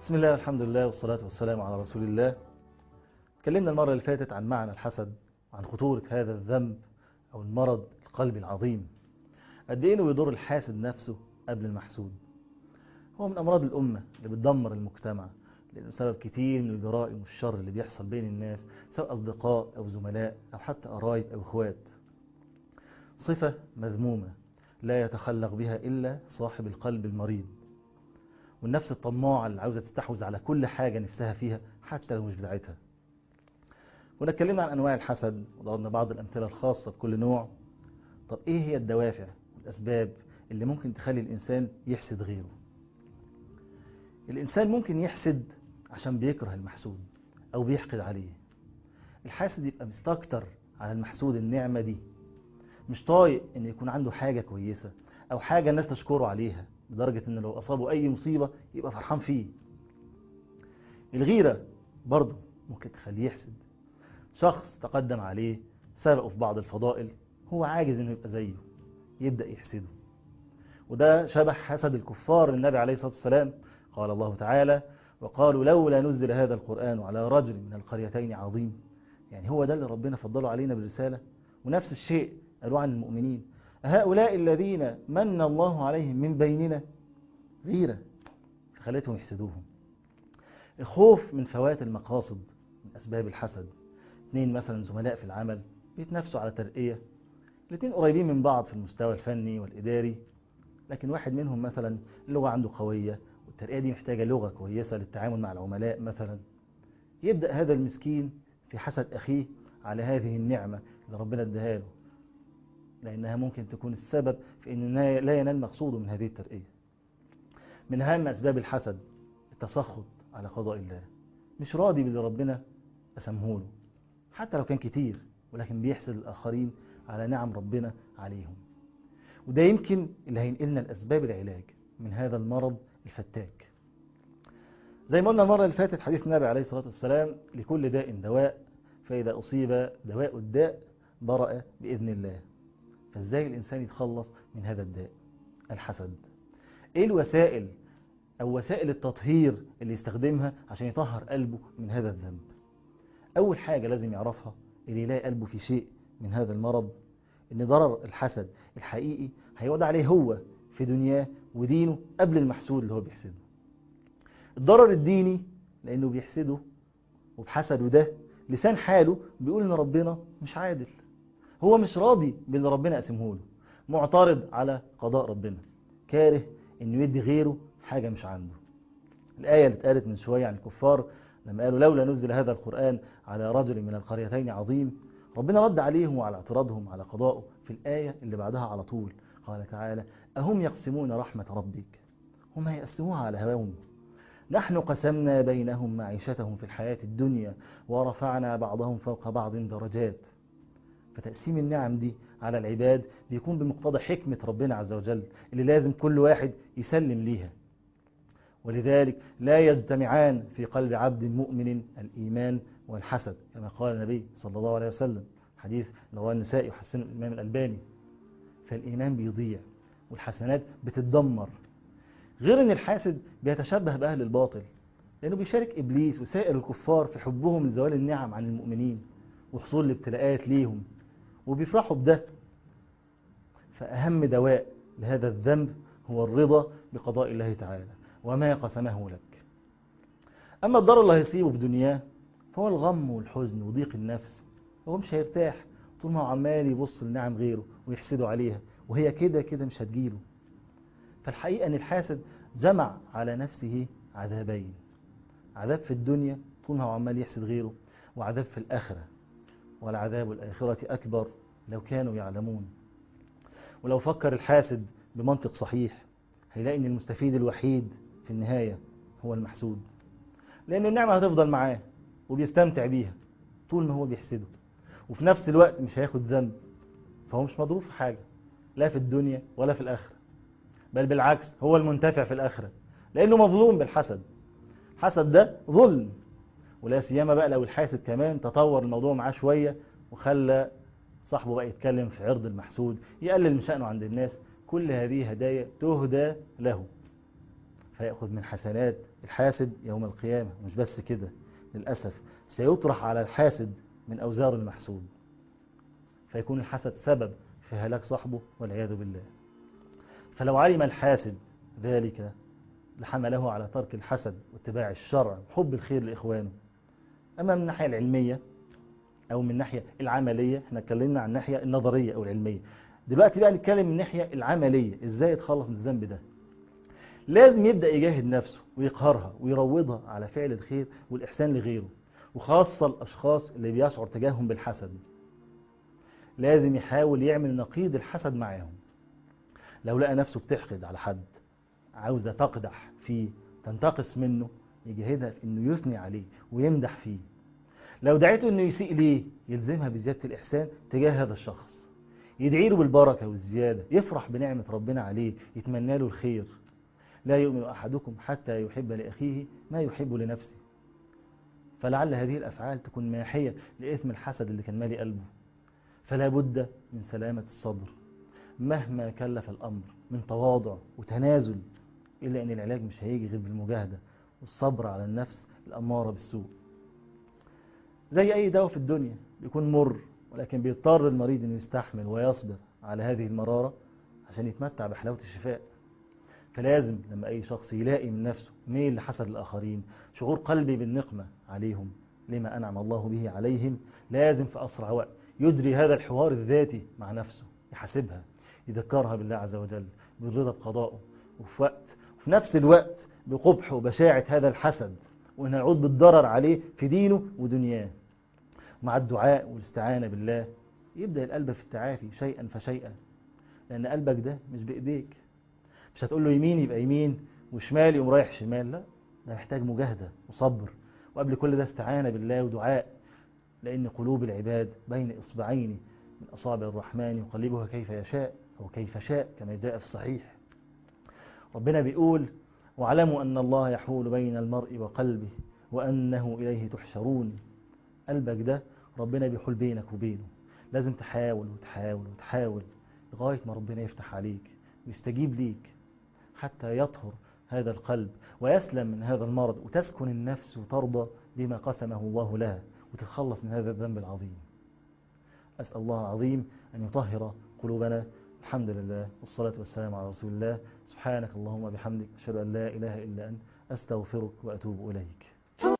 بسم الله والحمد لله والصلاة والسلام على رسول الله تكلمنا المرة اللي فاتت عن معنى الحسد وعن خطورة هذا الذنب أو المرض القلبي العظيم قد إيه إنه بيضر الحاسد نفسه قبل المحسود هو من أمراض الأمة اللي بتدمر المجتمع لأنه سبب كتير من الجرائم والشر اللي بيحصل بين الناس سواء أصدقاء أو زملاء أو حتى قرايب أو إخوات صفة مذمومة لا يتخلق بها إلا صاحب القلب المريض والنفس الطماعة اللي عاوزة تستحوذ على كل حاجة نفسها فيها حتى لو مش بتاعتها كنا اتكلمنا عن أنواع الحسد وضربنا بعض الأمثلة الخاصة بكل نوع طب إيه هي الدوافع والأسباب اللي ممكن تخلي الإنسان يحسد غيره الإنسان ممكن يحسد عشان بيكره المحسود أو بيحقد عليه الحاسد يبقى مستكتر على المحسود النعمة دي مش طايق ان يكون عنده حاجة كويسة او حاجة الناس تشكره عليها لدرجة ان لو اصابه اي مصيبة يبقى فرحان فيه الغيرة برضه ممكن تخليه يحسد شخص تقدم عليه سبقه في بعض الفضائل هو عاجز انه يبقى زيه يبدأ يحسده وده شبه حسد الكفار النبي عليه الصلاة والسلام قال الله تعالى وقالوا لولا نزل هذا القرآن على رجل من القريتين عظيم يعني هو ده اللي ربنا فضله علينا بالرسالة ونفس الشيء قالوا عن المؤمنين هؤلاء الذين من الله عليهم من بيننا غيرة فخلتهم يحسدوهم الخوف من فوات المقاصد من أسباب الحسد اثنين مثلا زملاء في العمل بيتنافسوا على ترقية الاثنين قريبين من بعض في المستوى الفني والإداري لكن واحد منهم مثلا اللغة عنده قوية والترقية دي محتاجة لغة كويسة للتعامل مع العملاء مثلا يبدأ هذا المسكين في حسد أخيه على هذه النعمة اللي ربنا اداها له لأنها ممكن تكون السبب في أنه لا ينال مقصوده من هذه الترقية من أهم أسباب الحسد التسخط على قضاء الله مش راضي باللي ربنا أسمه له حتى لو كان كتير ولكن بيحسد الآخرين على نعم ربنا عليهم وده يمكن اللي هينقلنا الأسباب العلاج من هذا المرض الفتاك زي ما قلنا المرة اللي فاتت حديث النبي عليه الصلاة والسلام لكل داء دواء فإذا أصيب دواء الداء برأ بإذن الله فازاي الإنسان يتخلص من هذا الداء الحسد ايه الوسائل او وسائل التطهير اللي يستخدمها عشان يطهر قلبه من هذا الذنب اول حاجة لازم يعرفها اللي يلاقي قلبه في شيء من هذا المرض ان ضرر الحسد الحقيقي هيوضع عليه هو في دنياه ودينه قبل المحسود اللي هو بيحسده الضرر الديني لانه بيحسده وبحسده ده لسان حاله بيقول ان ربنا مش عادل هو مش راضي باللي ربنا قسمه له معترض على قضاء ربنا كاره انه يدي غيره حاجة مش عنده الآية اللي اتقالت من شوية عن الكفار لما قالوا لولا نزل هذا القرآن على رجل من القريتين عظيم ربنا رد عليهم وعلى اعتراضهم على قضائه في الآية اللي بعدها على طول قال تعالى أهم يقسمون رحمة ربك هم يقسموها على هواهم نحن قسمنا بينهم معيشتهم في الحياة الدنيا ورفعنا بعضهم فوق بعض درجات فتقسيم النعم دي على العباد بيكون بمقتضى حكمة ربنا عز وجل اللي لازم كل واحد يسلم ليها ولذلك لا يجتمعان في قلب عبد مؤمن الإيمان والحسد كما قال النبي صلى الله عليه وسلم حديث رواه النسائي وحسن الإمام الألباني فالإيمان بيضيع والحسنات بتتدمر غير أن الحاسد بيتشبه بأهل الباطل لأنه بيشارك إبليس وسائر الكفار في حبهم لزوال النعم عن المؤمنين وحصول الابتلاءات ليهم وبيفرحوا بده فأهم دواء لهذا الذنب هو الرضا بقضاء الله تعالى وما قسمه لك أما الضرر اللي هيصيبه في دنياه فهو الغم والحزن وضيق النفس هو مش هيرتاح طول ما هو عمال يبص لنعم غيره ويحسده عليها وهي كده كده مش هتجيله فالحقيقة أن الحاسد جمع على نفسه عذابين عذاب في الدنيا طول ما هو عمال يحسد غيره وعذاب في الآخرة والعذاب الآخرة أكبر لو كانوا يعلمون ولو فكر الحاسد بمنطق صحيح هيلاقي أن المستفيد الوحيد في النهاية هو المحسود لأن النعمة هتفضل معاه وبيستمتع بيها طول ما هو بيحسده وفي نفس الوقت مش هياخد ذنب فهو مش مضروب في حاجة لا في الدنيا ولا في الآخرة بل بالعكس هو المنتفع في الآخرة لأنه مظلوم بالحسد حسد ده ظلم ولا سيما بقى لو الحاسد كمان تطور الموضوع معاه شوية وخلى صاحبه بقى يتكلم في عرض المحسود يقلل من شأنه عند الناس كل هذه هدايا تهدى له فيأخذ من حسنات الحاسد يوم القيامة مش بس كده للأسف سيطرح على الحاسد من أوزار المحسود فيكون الحسد سبب في هلاك صاحبه والعياذ بالله فلو علم الحاسد ذلك لحمله على ترك الحسد واتباع الشرع وحب الخير لإخوانه أما من الناحية العلمية أو من الناحية العملية احنا اتكلمنا عن الناحية النظرية أو العلمية دلوقتي بقى نتكلم من الناحية العملية ازاي يتخلص من الذنب ده لازم يبدأ يجاهد نفسه ويقهرها ويروضها على فعل الخير والإحسان لغيره وخاصة الأشخاص اللي بيشعر تجاههم بالحسد لازم يحاول يعمل نقيض الحسد معاهم لو لقى نفسه بتحقد على حد عاوزة تقدح فيه تنتقص منه يجاهدها في انه يثني عليه ويمدح فيه لو دعيته انه يسيء ليه يلزمها بزيادة الإحسان تجاه هذا الشخص يدعي له بالبركة والزيادة يفرح بنعمة ربنا عليه يتمنى له الخير لا يؤمن أحدكم حتى يحب لأخيه ما يحب لنفسه فلعل هذه الأفعال تكون ماحية لإثم الحسد اللي كان مالي قلبه فلا بد من سلامة الصدر مهما كلف الأمر من تواضع وتنازل إلا أن العلاج مش هيجي غير بالمجاهدة والصبر على النفس الأمارة بالسوء زي أي دواء في الدنيا بيكون مر ولكن بيضطر المريض أنه يستحمل ويصبر على هذه المرارة عشان يتمتع بحلاوة الشفاء فلازم لما أي شخص يلاقي من نفسه ميل لحسد الآخرين شعور قلبي بالنقمة عليهم لما أنعم الله به عليهم لازم في أسرع وقت يجري هذا الحوار الذاتي مع نفسه يحاسبها يذكرها بالله عز وجل بالرضا بقضائه وفي وقت وفي نفس الوقت بقبح وبشاعة هذا الحسد وأنه يعود بالضرر عليه في دينه ودنياه مع الدعاء والاستعانة بالله يبدأ القلب في التعافي شيئا فشيئا لأن قلبك ده مش بإيديك مش هتقول له يمين يبقى يمين وشمال يقوم رايح شمال لا ده محتاج مجاهدة وصبر وقبل كل ده استعانة بالله ودعاء لأن قلوب العباد بين إصبعين من أصابع الرحمن يقلبها كيف يشاء أو كيف شاء كما جاء في الصحيح ربنا بيقول واعلموا أن الله يحول بين المرء وقلبه وأنه إليه تحشرون قلبك ده ربنا بيحول بينك وبينه لازم تحاول وتحاول وتحاول لغاية ما ربنا يفتح عليك ويستجيب ليك حتى يطهر هذا القلب ويسلم من هذا المرض وتسكن النفس وترضى بما قسمه الله لها وتتخلص من هذا الذنب العظيم أسأل الله العظيم أن يطهر قلوبنا الحمد لله والصلاة والسلام على رسول الله سبحانك اللهم وبحمدك أشهد أن لا إله إلا أنت أستغفرك وأتوب إليك